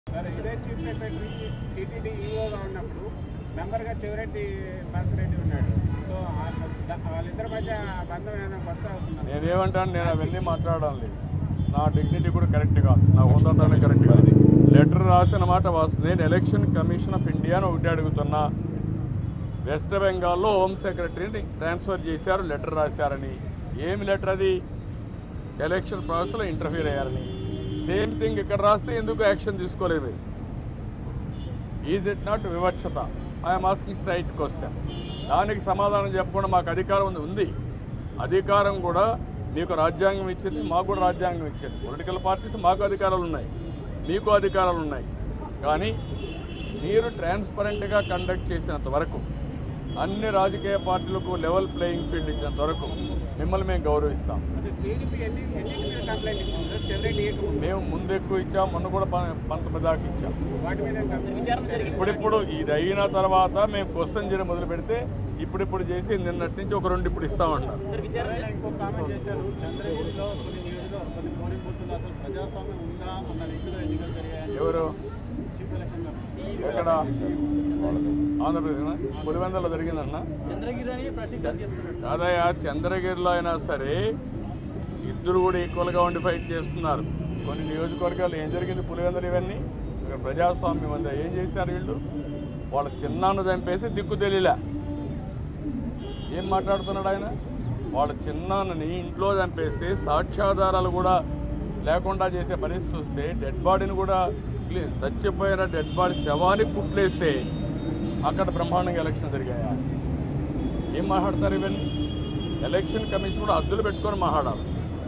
sir ఇదే chief secretary TTD ఈఓగా ఉన్నప్పుడు మెంబర్గా చెవిరెడ్డి భాస్కర్ రెడ్డి ఉన్నాడు సో ఆ- ద- వాళ్ళిద్దరి మధ్య బంధం ఏదైనా కొనసాగుతుందా నేనేమంటాను నేను అవన్నీ మాట్లాడడం లేదు నా డిగ్నిటీ కూడా కరెక్ట్ కాదు నా హోదాతనం కరెక్ట్ కాదు లెటర్ రాసిన మాట వాస్తవం నేను ఎలక్షన్ కమిషన్ ఆఫ్ ఇండియా అని ఒకటి అడుగుతున్నా వెస్ట్ బెంగాల్లో హోమ్ సెక్రటరీని ట్రాన్స్ఫర్ చేశారు లెటర్ రాశారని ఏమి లెటర్ అది ఎలక్షన్ ప్రాసెస్లో ఇంటర్ఫీర్ అయ్యారని సేమ్ థింగ్ ఇక్కడ రాస్తే ఎందుకు యాక్షన్ తీసుకోలేదు ఈజ్ ఇట్ నాట్ వివక్షత ఐఎమ్ ఆస్కింగ్ స్ట్రైట్ క్వశ్చన్ దానికి సమాధానం చెప్పకుండా మాకు అధికారం ఉంది ఉంది అధికారం కూడా మీకు రాజ్యాంగం ఇచ్చింది మాకు కూడా రాజ్యాంగం ఇచ్చింది పొలిటికల్ పార్టీస్ మాకు అధికారాలు ఉన్నాయి మీకు అధికారాలు ఉన్నాయి కానీ మీరు ట్రాన్స్పరెంట్గా కండక్ట్ చేసినంత వరకు అన్ని రాజకీయ పార్టీలకు లెవెల్ ప్లేయింగ్ ఫీల్డ్ ఇచ్చినంత వరకు మిమ్మల్ని మేము గౌరవిస్తాం అంటే టీడీపీ ఎన్ని ఎన్నింటి మీద కంప్లైంట్ ఇచ్చింది సార్ చెవిరెడ్డి ఏకముందు మేము ముందు ఎక్కువ ఇచ్చాం మొన్న కూడా ప- పంతొమ్మిది దాకా ఇచ్చాం వాటి మీద కంప్లైంట్ ఇప్పుడిప్పుడు ఇది అయిన తర్వాత మేము క్వశ్చన్ చేయడం మొదలు పెడితే ఇప్పుడిప్పుడు చేసి నిన్నటి నుంచి ఒక రెండు ఇప్పుడు ఇస్తామన్నారు ఎవరైనా ఇంకో కామెంట్ చేశారు చంద్రగిరిలో కొన్ని నియోజకవర్గ కొన్ని పోలింగ్ బూత్లు అసలు ప్రజాస్వామ్యం ఉందా అన్న రీతిలో ఎన్నికలు జరిగాయని ఎవరు చీఫ్ ఎలక్షన్ కమిషన్ ఎక్కడ ఆంధ్రప్రదేశ్ పులివెందలో జరిగిందన్న కాదయ్యా చంద్రగిరిలో అయినా సరే ఇద్దరు కూడా ఈక్వల్గా ఉండి ఫైట్ చేస్తున్నారు కొన్ని నియోజకవర్గాలు ఏం జరిగింది పులివెందలు ఇవన్నీ ఇక్కడ ప్రజాస్వామ్యం ఉందా ఏం చేశారు వీళ్ళు వాళ్ళ చిన్నాన్న చంపేసి దిక్కు తెలియలే ఏం మాట్లాడుతున్నాడు ఆయన వాళ్ళ చిన్నాన్నని ఇంట్లో చంపేస్తే సాక్ష్యాధారాలు కూడా లేకుండా చేసే పరిస్థితి వస్తే డెడ్ బాడీని కూడా క్లీ- చచ్చిపోయిన డెడ్ బాడీ శవానికి కుట్లేస్తే అక్కడ బ్రహ్మాండంగా ఎలక్షన్ జరిగాయా ఏం మాట్లాడతారు ఇవన్నీ ఎలక్షన్ కమిషన్ కూడా హద్దులు పెట్టుకొని మాట్లాడాలి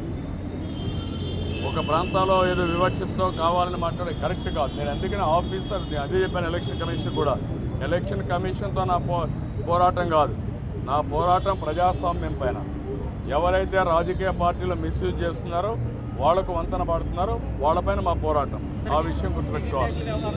ఒక ప్రాంతాల్లో ఏదో వివక్షతో కావాలని మాట్లాడే కరెక్ట్ కాదు నేను అందుకని ఆఫీసర్ నేను అదే చెప్పాను ఎలక్షన్ కమిషన్ కూడా ఎలక్షన్ కమిషన్తో నా పో పోరాటం కాదు నా పోరాటం ప్రజాస్వామ్యం పైన ఎవరైతే రాజకీయ పార్టీలు మిస్యూజ్ చేస్తున్నారో వాళ్లకు వంతన పడుతున్నారో వాళ్ళపైన మా పోరాటం ఆ విషయం గుర్తుపెట్టుకోవాలి